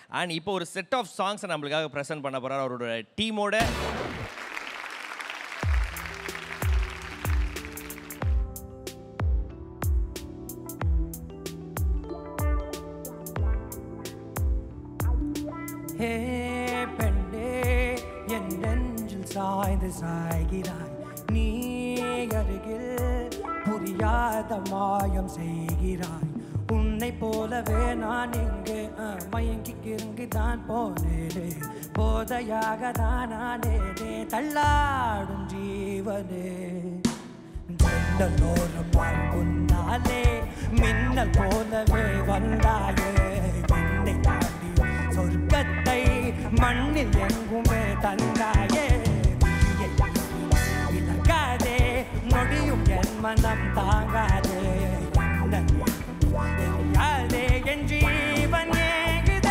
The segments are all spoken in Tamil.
அண்ட் இப்போ ஒரு செட் ஆஃப் சாங்ஸை நம்மளுக்காக ப்ரெசென்ட் பண்ண போகிறார் அவரோட டீமோட ஹே பெண்ணே என் நெஞ்சில் சாய்ந்து சாய்கிறாய் நீ அருகில் புரியாத மாயம் செய்கிறாய் உன்னை போலவே நான் இங்கு அஹ், மயங்கி கிறங்கி தான் போனேனே போதையாக தான் நானேனே தள்ளாடும் ஜீவனே ஜன்னலோரம் வாழ் முன்னாலே மின்னல் போலவே வந்தாயே விண்ணை தாண்டி சொர்க்கத்தை மண்ணில் எங்குமே தந்தாயே விழியை விலகாதே நொடியும் என் மனம் தாங்காதே என்ன தெரியாதே என் ஜீவன் ஏங்குதே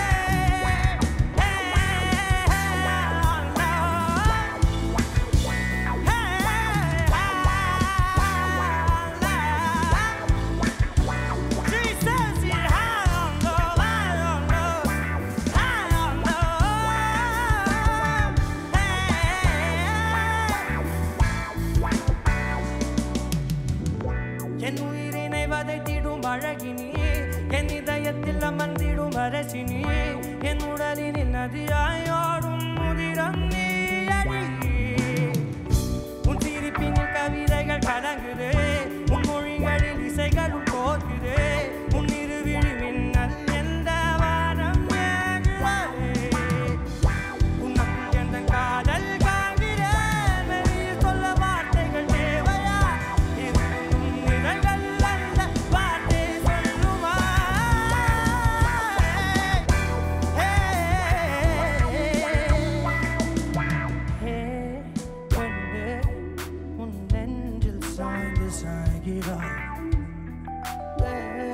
என் உயிரினை வதைத்திடும் அழகினி என் இதயத்தில் அமர்ந்திடும் அரசினி என் உடலினில் நதியாயோடும் முதிரம் நீ அழகி உன் சிரிப்பினில் கவிதைகள் கலங்குது உன் மொழிகளில் இசைகளும் போகுது உன் இருவிழி மின்னல் எந்த வானம் ஏங்குதே. உனக்குள் எந்த காதல் காண்கிறேன் வெளியில் சொல்ல வார்த்தைகள் தேவையா இருக்கும் நிழல்கள் அல்ல வார்த்தை சொல்லுமா ஹே, ஹே, பெண்ணே, உன் நெஞ்சில் சாய்ந்து சாய்கிறாய் ஹே,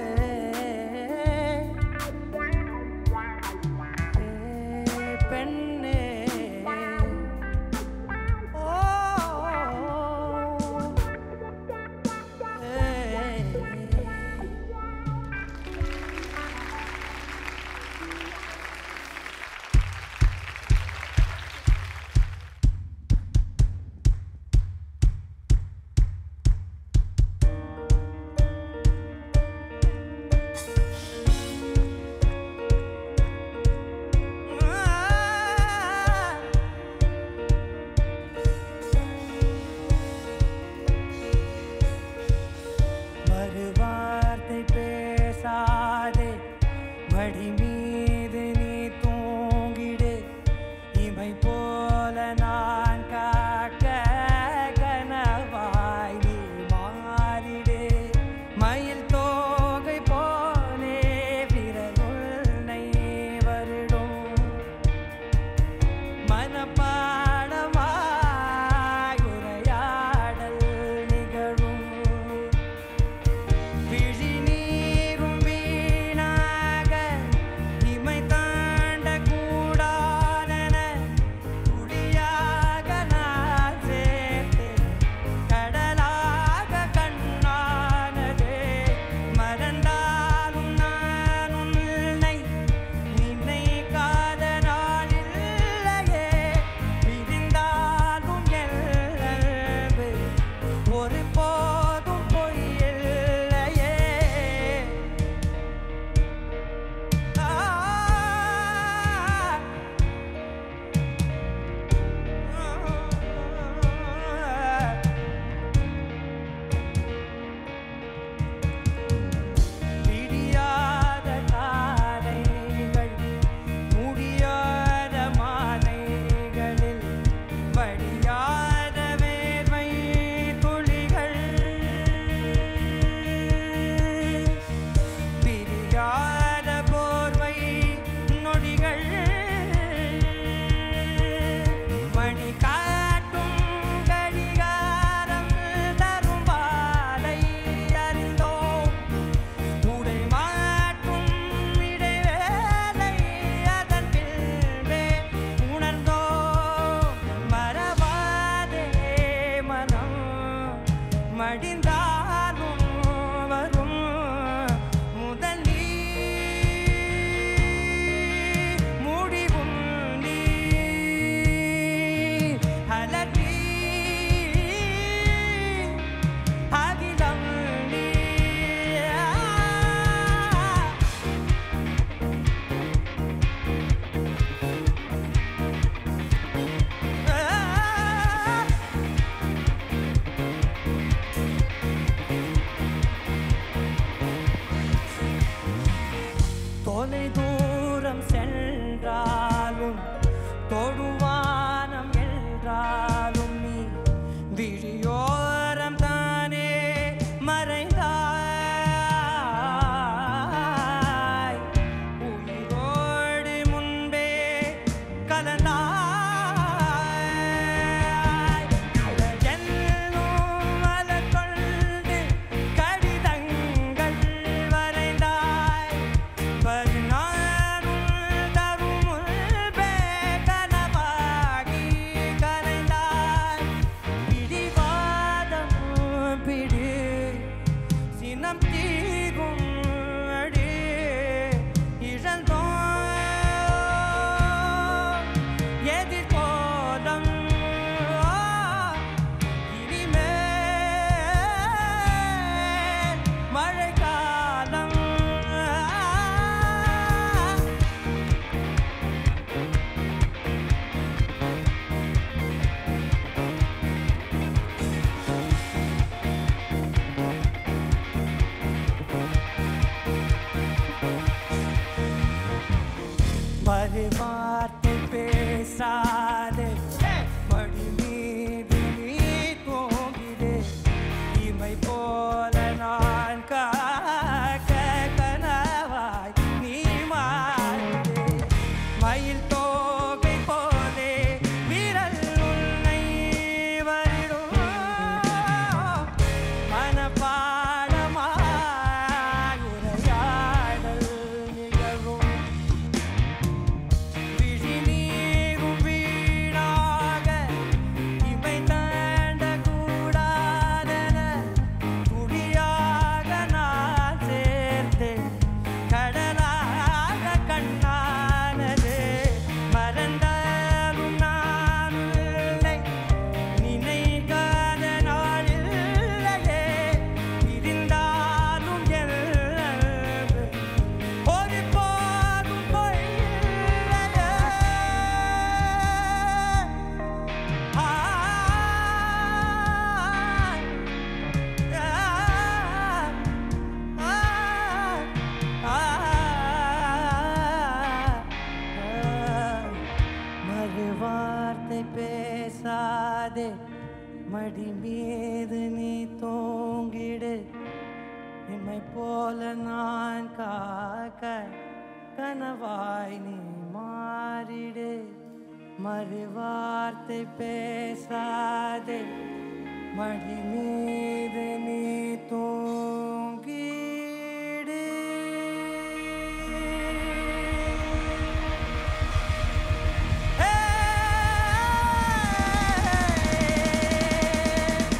ஹே, பெண்ணே ஓ ஹே மறுவார்த்தை பேசாதே மடி மீது நீ தூங்கிடு இமை போல நான் காக்க கனவாய் நீ மாறிடு மயில் தோகை போலே விரலுன்னை வருடும் மனப்பாடமாய் உரையாடல் நிகழும் விழி நீரும் வீணாக மறு வார்த்தை பேசாதே மடி மீது நீ தூங்கிடு இமை போல நான் காக்க கனவாய் நீ மாறிடு மயில் தோகை போலே விரல் உன்னை வருடும் மனப்பாடமாய் உரையாடல் நிகழும் விழி நீரும் வீணாக இமை தாண்ட கூடாதென துடியாக நான் சேர்த்தேன் கடலாக கண்ணானது மறந்தாலும் நான் இல்லை நினைக்காத நாள் இல்லையே இருந்தாலும் எல்லது ஒரு போதும் பொய்யில்லையே ஆ மறுவார்த்தை பேசாதே மடி மீது நீ தூங்கிடு இமை போல நான் காக்க கனவாய் நீ மாறிடு மறுவார்த்தை பேசாதே மடி மீது நீ தூங்கிடு Hey!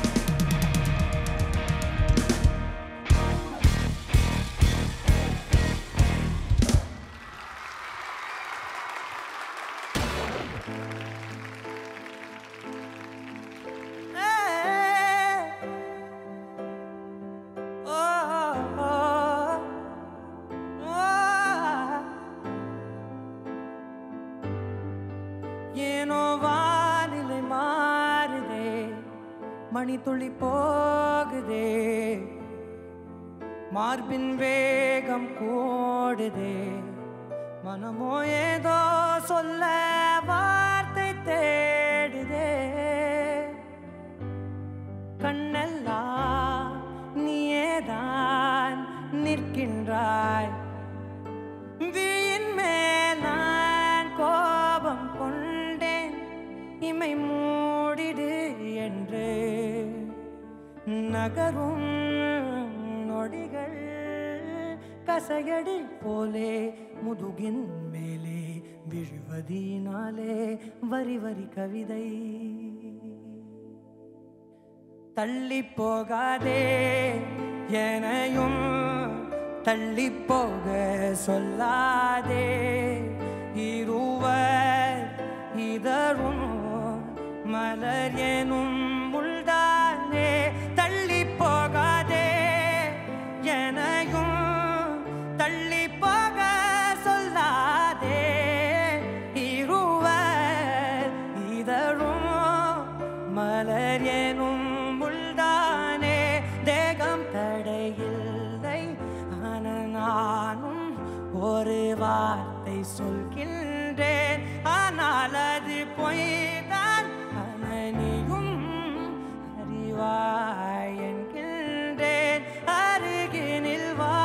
ஏனோ வானிலை மாறுதே மணி துளி போகுதே மார்பின் வேகம் கூடுதே மனமோ ஏதோ சொல்ல வார்த்தை தேடுதே கண்ணெல்லாம் நீயேதான் நிற்கின்றாய் விழியின் மேல் நான் கோபம் கொண்டேன் இமை மூடிடு என்று நகரும் நொடிகள் கசையடி போலே முதுகின் மேலே விழுவதினாலே வரி வரி கவிதை தள்ளி போகாதே எனையும் தள்ளி போக சொல்லாதே இருவர் இதழும் மலர் எனும் முள்தானே தள்ளி போகாதே எனையும் தள்ளி போக சொல்லாதே இருவர் இதழும் மலர் எனும் முள்தானே தேகம் தடையில்லை ஆன நானும் ஒரு வார்த்தை சொல்கின்றேன் ஆனால் அது பொய்தான் அனனியும் அறிவாய் என்கின்றேன் அருகினில் வா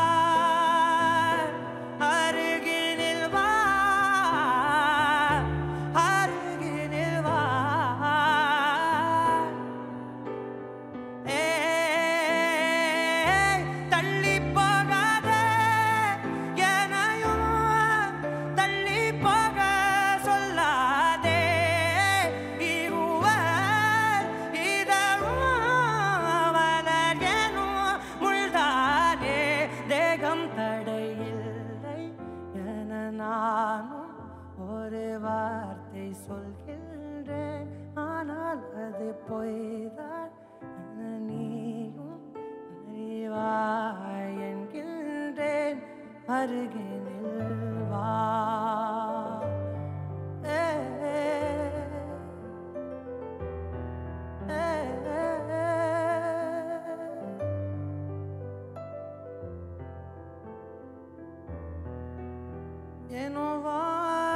அருகினில் வா அருகினில் வா ஏய், தள்ளி போகாதே எனையும் தள்ளி போக சொல்லாதே இருவர் இதழும் மலர் எனும் முள்தானே தேகம் தடையில்லை என நானும் ஒரு வார்த்தை சொல்கின்றேன் ஆனால் அது பொய்தான் என நீயும் அறிவாய் என்கின்றேன் அருகினில் வா ஏ, ஏ, ஏ, ஏ. ಏನೋ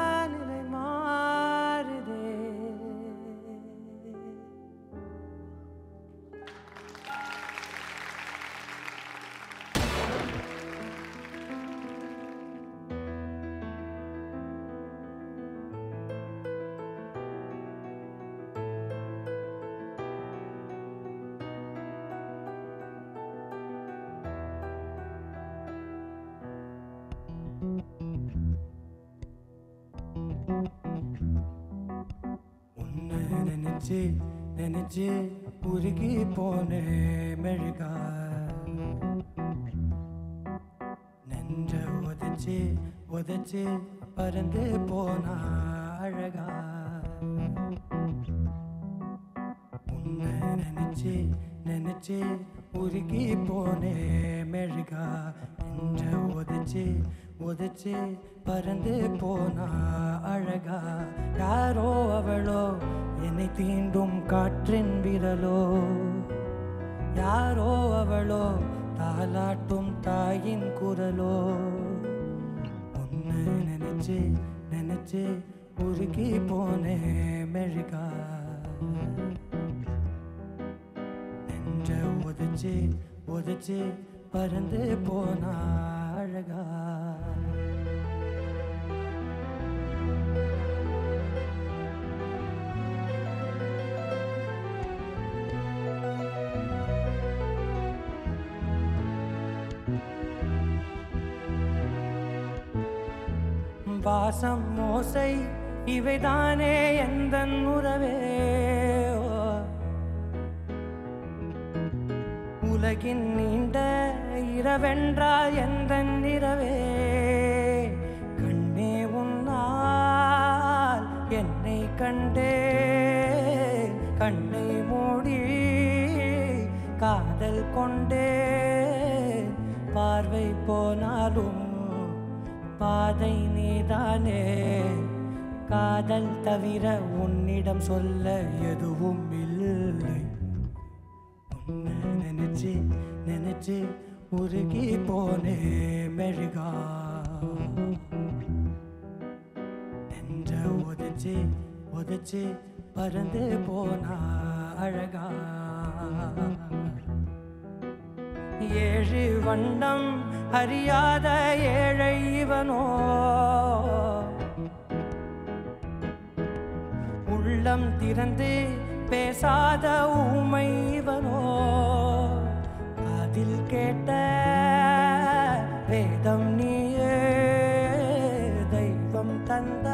நினைச்சு நினைச்சு உருகி போனே மெழுகா நெஞ்ச உதச்சு உதச்சு பறந்து போனா அழகா உன்னை நினைச்சு நினைச்சு உருகி போனே மெழுகா நெஞ்ச உதச்சு உதச்சு பறந்து போனா அழகா யாரோ அவளோ என்னை தீண்டும் காற்றின் விரலோ யாரோ அவளோ தாலாட்டும் தாயின் குரலோ உன்னை நினைச்சு நினைச்சு உருகி போனே மெழுகா நெஞ்ச உதச்சு உதச்சு பறந்து போனா அழகா வாசம் மோசை இவைதானே எந்த உறவே ஓ. உலகின் நீண்ட இரவென்றால் எந்த இரவே கண்ணே உன்னால் என்னை கண்டே கண்ணை மூடி காதல் கொண்டே பார்வை போனாலும் பாதை நீதானே காதல் தவிர உன்னிடம் சொல்ல எதுவும் இல்லை உன்னை நினைச்சு நினைச்சு உருகி போனே மெழுகா நெஞ்ச உதச்சு உதச்சு பறந்து போனா அழகா ஏழு வண்ணம் அறியாத ஏழை இவனோ உள்ளம் திறந்து பேசாத ஊமை இவனோ அதில் கேட்ட வேதம் நீயே தெய்வம் தந்த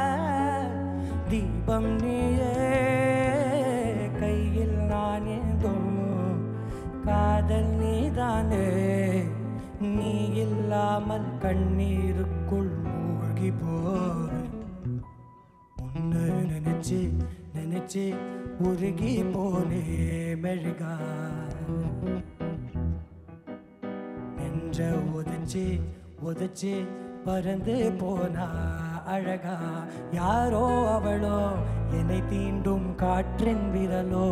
தீபம் நீயே கையில் நான் ஏந்தும் காதல் நீதானே நீ இல்லாமல் கண்ணீருக்குள் மூழ்கி போய் உன்னை நினைச்சு நினைச்சு உருகி போனே மெழுகா நெஞ்ச உதச்சு உதச்சு பறந்து போனா அழகா யாரோ அவளோ என்னை தீண்டும் காற்றின் விரலோ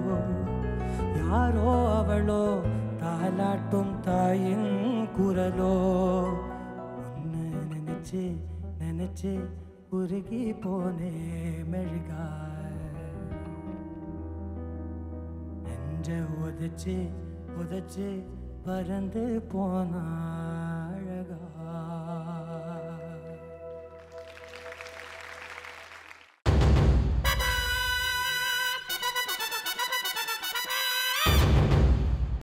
யாரோ அவளோ தாலாட்டும் தாயின் குரலோ உன்னை நினைச்சு நினைச்சு உருகி போனே மெழுகா நெஞ்ச உதச்சு உதச்சு பறந்து போனா